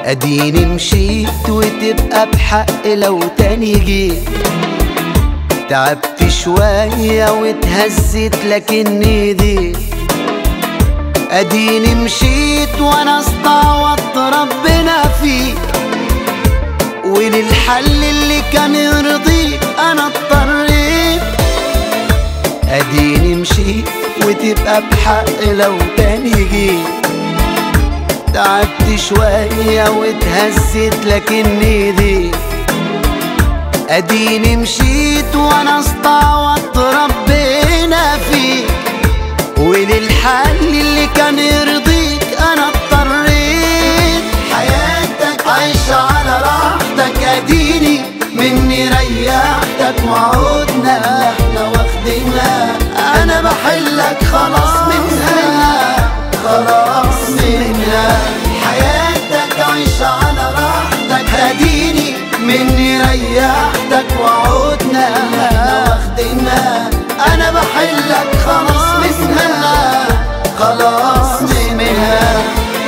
اديني مشيت وتبقى بحق لو تاني جيت تعبت شوية واتهزت لكني دي اديني مشيت وانا استعوضت ربنا فيه وللحل اللي كان يرضيك انا اضطريت اديني مشيت وتبقى بحق لو تاني جيت تعبت شوية واتهزت لكني دي اديني مشيت وانا استعوضت ربنا فيك وللحل اللي كان يرضيك انا اضطريت حياتك عايشة على راحتك اديني مني ريحتك وعودنا احنا واخدينها انا بحلك خلاص منها خلاص منها حياتك عايشة على راحتك اديني مني ريحتك وعودنا احنا واخدينها انا بحلك خلاص منها خلاص منها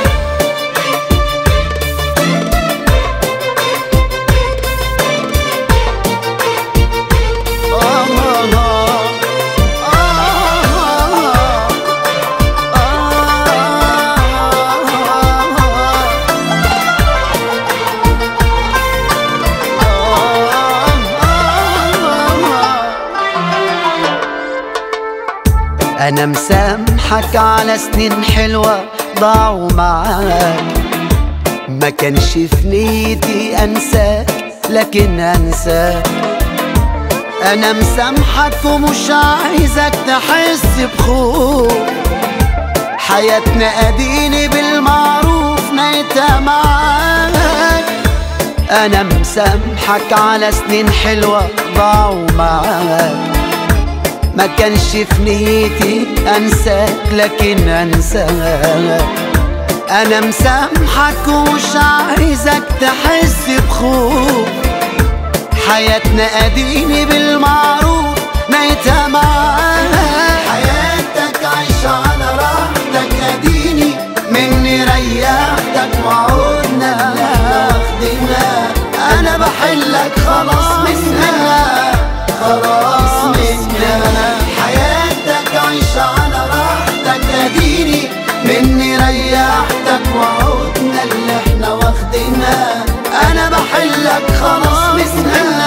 انا مسامحك على سنين حلوة ضاعوا معاك ما كانش في نيتي انساك لكن انساك انا مسامحك ومش عايزك تحس بخوف حياتنا اديني بالمعروف نيتها معاك انا مسامحك على سنين حلوة ضاعوا معاك ما كانش في نيتي انساك لكن انساك انا مسامحك ومش عايزك تحس بخوف حياتنا اديني بالمعروف نيتها معاك حياتك عايشة على راحتك اديني مني ريحتك وعودنا واخدينها انا بحلك خلاص منها خلاص منها حياتك عايشة على راحتك اديني مني ريحتك وعودنا اللي احنا واخدينها انا بحلك خلاص منها